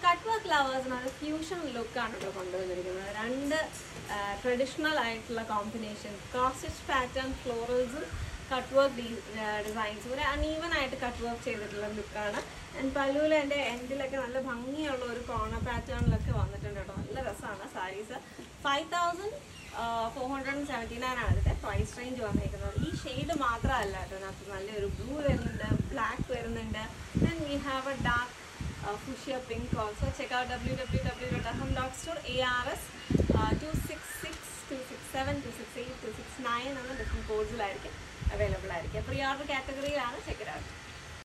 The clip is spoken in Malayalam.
കട്ട് വർക്ക് ലവേഴ്സിന് ഒരു ഫ്യൂഷൻ ലുക്കാണ് ഇവിടെ കൊണ്ടുവന്നിരിക്കുന്നത് രണ്ട് ട്രഡീഷണൽ ആയിട്ടുള്ള കോമ്പിനേഷൻ ക്രോസ് പാറ്റേൺ ഫ്ലോറൽസും കട്ട് വർക്ക് ഡിസൈൻസും ഒരു അൺഈവൻ ആയിട്ട് കട്ട് വർക്ക് ചെയ്തിട്ടുള്ള ലുക്കാണ് ആൻഡ് പല്ലുവിൽ എൻ്റെ എൻഡിലൊക്കെ നല്ല ഭംഗിയുള്ള ഒരു കോർണർ പാറ്റേണിലൊക്കെ വന്നിട്ടുണ്ട് കേട്ടോ നല്ല രസമാണ് sarees five thousand four hundred and seventy nine ആണ് ഇതിൻ്റെ പ്രൈസ് റേഞ്ച് വന്നിരിക്കുന്നത് ഈ ഷെയ്ഡ് മാത്രമല്ല കേട്ടോ ഇതിനകത്ത് നല്ലൊരു ബ്ലൂ വരുന്നുണ്ട് ബ്ലാക്ക് വരുന്നുണ്ട് then we have a dark fuchsia pink also check out W W W dot Aham dot store A R S two six six two six seven two six eight two six nine എന്ന ഡിഫറെൻറ്റ് കോഡ്സിലായിരിക്കും അവൈലബിൾ ആയിരിക്കും പ്രീ ഓർഡർ കാറ്റഗറിയിലാണ് ചെക്ക് ഔട്ട്